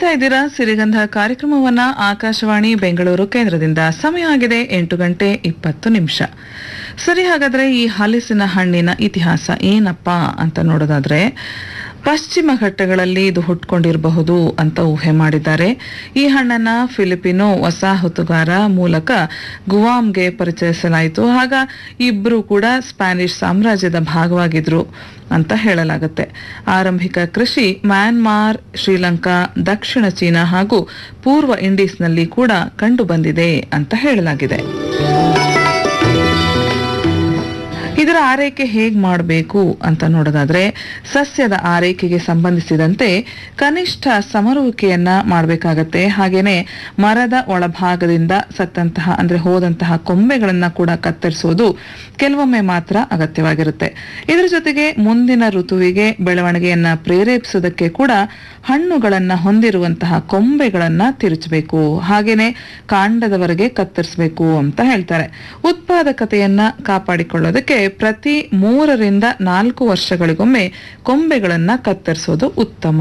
ಕೇಳ್ತಾ ಇದ್ದೀರಾ ಸಿರಿಗಂಧ ಕಾರ್ಯಕ್ರಮವನ್ನ ಆಕಾಶವಾಣಿ ಬೆಂಗಳೂರು ಕೇಂದ್ರದಿಂದ ಸಮಯ ಆಗಿದೆ ಎಂಟು ಗಂಟೆ ಇಪ್ಪತ್ತು ನಿಮಿಷ ಸರಿ ಹಾಗಾದ್ರೆ ಈ ಹಲಸಿನ ಹಣ್ಣಿನ ಇತಿಹಾಸ ಏನಪ್ಪಾ ಅಂತ ನೋಡೋದಾದ್ರೆ ಪಶ್ಚಿಮ ಘಟ್ಟಗಳಲ್ಲಿ ಇದು ಹುಟ್ಕೊಂಡಿರಬಹುದು ಅಂತ ಊಹೆ ಮಾಡಿದ್ದಾರೆ ಈ ಹಣ್ಣನ್ನ ಫಿಲಿಪಿನೋ ವಸಾಹತುಗಾರ ಮೂಲಕ ಗುವಾಮ್ಗೆ ಪರಿಚಯಿಸಲಾಯಿತು ಆಗ ಇಬ್ರು ಕೂಡ ಸ್ಪ್ಯಾನಿಷ್ ಸಾಮ್ರಾಜ್ಯದ ಭಾಗವಾಗಿದ್ರು ಅಂತ ಹೇಳಲಾಗುತ್ತೆ ಆರಂಭಿಕ ಕೃಷಿ ಮ್ಯಾನ್ಮಾರ್ ಶ್ರೀಲಂಕಾ ದಕ್ಷಿಣ ಚೀನಾ ಹಾಗೂ ಪೂರ್ವ ಇಂಡೀಸ್ನಲ್ಲಿ ಕೂಡ ಕಂಡು ಬಂದಿದೆ ಅಂತ ಹೇಳಲಾಗಿದೆ ಇದರ ಆರೈಕೆ ಹೇಗ್ ಮಾಡಬೇಕು ಅಂತ ನೋಡೋದಾದ್ರೆ ಸಸ್ಯದ ಆರೈಕೆಗೆ ಸಂಬಂಧಿಸಿದಂತೆ ಕನಿಷ್ಠ ಸಮರುವಿಕೆಯನ್ನ ಮಾಡಬೇಕಾಗತ್ತೆ ಹಾಗೇನೆ ಮರದ ಒಳಭಾಗದಿಂದ ಸತ್ತಂತಹ ಅಂದ್ರೆ ಹೋದಂತಹ ಕೊಂಬೆಗಳನ್ನ ಕೂಡ ಕತ್ತರಿಸುವುದು ಕೆಲವೊಮ್ಮೆ ಮಾತ್ರ ಅಗತ್ಯವಾಗಿರುತ್ತೆ ಇದರ ಜೊತೆಗೆ ಮುಂದಿನ ಋತುವಿಗೆ ಬೆಳವಣಿಗೆಯನ್ನ ಪ್ರೇರೇಪಿಸೋದಕ್ಕೆ ಕೂಡ ಹಣ್ಣುಗಳನ್ನ ಹೊಂದಿರುವಂತಹ ಕೊಂಬೆಗಳನ್ನ ತಿರುಚಬೇಕು ಹಾಗೇನೆ ಕಾಂಡದವರೆಗೆ ಕತ್ತರಿಸಬೇಕು ಅಂತ ಹೇಳ್ತಾರೆ ಉತ್ಪಾದಕತೆಯನ್ನ ಕಾಪಾಡಿಕೊಳ್ಳೋದಕ್ಕೆ ಪ್ರತಿ ಮೂರರಿಂದ ನಾಲ್ಕು ವರ್ಷಗಳಿಗೊಮ್ಮೆ ಕೊಂಬೆಗಳನ್ನ ಕತ್ತರಿಸೋದು ಉತ್ತಮ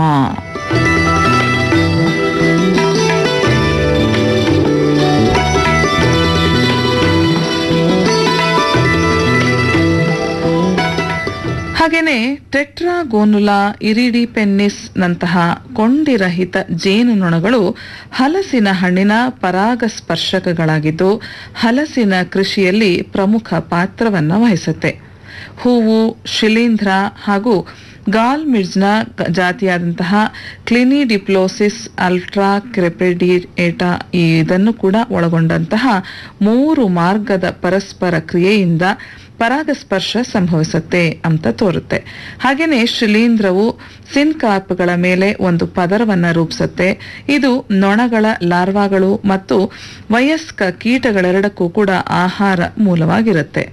ಹಾಗೇನೆ ಟೆಟ್ರಾಗೋನುಲಾ ಇರಿಡಿ ಪೆನ್ನಿಸ್ ನಂತಹ ಕೊಂಡಿರಹಿತ ಜೇನುನೊಣಗಳು ಹಲಸಿನ ಹಣ್ಣಿನ ಪರಾಗಸ್ಪರ್ಶಕಗಳಾಗಿದ್ದು ಹಲಸಿನ ಕೃಷಿಯಲ್ಲಿ ಪ್ರಮುಖ ಪಾತ್ರವನ್ನ ವಹಿಸುತ್ತೆ ಹೂವು ಶಿಲೀಂಧ್ರ ಹಾಗೂ ಗಾಲ್ ಮಿಡ್ಜ್ನ ಜಾತಿಯಾದಂತಹ ಕ್ಲಿನಿಡಿಪ್ಲೋಸಿಸ್ ಅಲ್ಟ್ರಾ ಕ್ರೆಪೆಡಿಯೇಟಾ ಇದನ್ನು ಕೂಡ ಒಳಗೊಂಡಂತಹ ಮೂರು ಮಾರ್ಗದ ಪರಸ್ಪರ ಕ್ರಿಯೆಯಿಂದ ಪರಾಗಸ್ಪರ್ಶ ಸಂಭವಿಸುತ್ತೆ ಅಂತ ತೋರುತ್ತೆ ಹಾಗೇನೆ ಶಿಲೀಂಧ್ರವು ಸಿನ್ಕಾರ್ಪ್ಗಳ ಮೇಲೆ ಒಂದು ಪದರವನ್ನ ರೂಪಿಸುತ್ತೆ ಇದು ನೊಣಗಳ ಲಾರ್ವಾಗಳು ಮತ್ತು ವಯಸ್ಕ ಕೀಟಗಳೆರಡಕ್ಕೂ ಕೂಡ ಆಹಾರ ಮೂಲವಾಗಿರುತ್ತೆ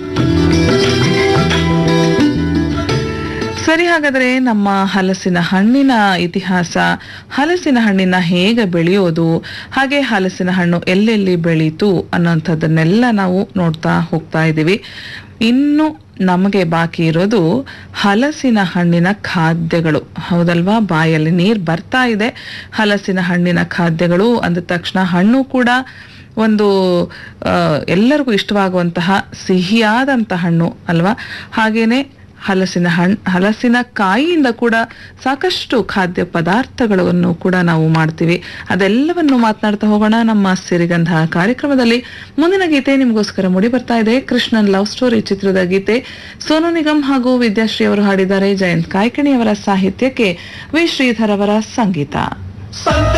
ಸರಿ ಹಾಗಾದ್ರೆ ನಮ್ಮ ಹಲಸಿನ ಹಣ್ಣಿನ ಇತಿಹಾಸ ಹಲಸಿನ ಹಣ್ಣಿನ ಹೇಗೆ ಬೆಳೆಯೋದು ಹಾಗೆ ಹಲಸಿನ ಹಣ್ಣು ಎಲ್ಲೆಲ್ಲಿ ಬೆಳೀತು ಅನ್ನೋಂಥದ್ದನ್ನೆಲ್ಲ ನಾವು ನೋಡ್ತಾ ಹೋಗ್ತಾ ಇದ್ದೀವಿ ಇನ್ನು ನಮಗೆ ಬಾಕಿ ಇರೋದು ಹಲಸಿನ ಹಣ್ಣಿನ ಖಾದ್ಯಗಳು ಹೌದಲ್ವಾ ಬಾಯಲ್ಲಿ ನೀರು ಬರ್ತಾ ಇದೆ ಹಲಸಿನ ಹಣ್ಣಿನ ಖಾದ್ಯಗಳು ಅಂದ ತಕ್ಷಣ ಹಣ್ಣು ಕೂಡ ಒಂದು ಆ, ಎಲ್ಲರಿಗೂ ಇಷ್ಟವಾಗುವಂತಹ ಸಿಹಿಯಾದಂಥ ಹಣ್ಣು ಅಲ್ವಾ ಹಾಗೇನೆ ಹಲಸಿನ ಹಣ್ಣು ಹಲಸಿನ ಕಾಯಿಯಿಂದ ಕೂಡ ಸಾಕಷ್ಟು ಖಾದ್ಯ ಪದಾರ್ಥಗಳನ್ನು ಕೂಡ ನಾವು ಮಾಡ್ತೀವಿ ಅದೆಲ್ಲವನ್ನು ಮಾತನಾಡ್ತಾ ಹೋಗೋಣ ನಮ್ಮ ಸಿರಿಗಂಧ ಕಾರ್ಯಕ್ರಮದಲ್ಲಿ ಮುಂದಿನ ಗೀತೆ ನಿಮಗೋಸ್ಕರ ಮೂಡಿ ಬರ್ತಾ ಇದೆ ಕೃಷ್ಣನ್ ಲವ್ ಸ್ಟೋರಿ ಚಿತ್ರದ ಗೀತೆ ಸೋನು ನಿಗಮ್ ಹಾಗೂ ವಿದ್ಯಾಶ್ರೀ ಅವರು ಹಾಡಿದ್ದಾರೆ ಜಯಂತ್ ಕಾಯ್ಕಿಣಿ ಅವರ ಸಾಹಿತ್ಯಕ್ಕೆ ವಿ ಶ್ರೀಧರ್ ಅವರ ಸಂಗೀತ ಸಂತೆ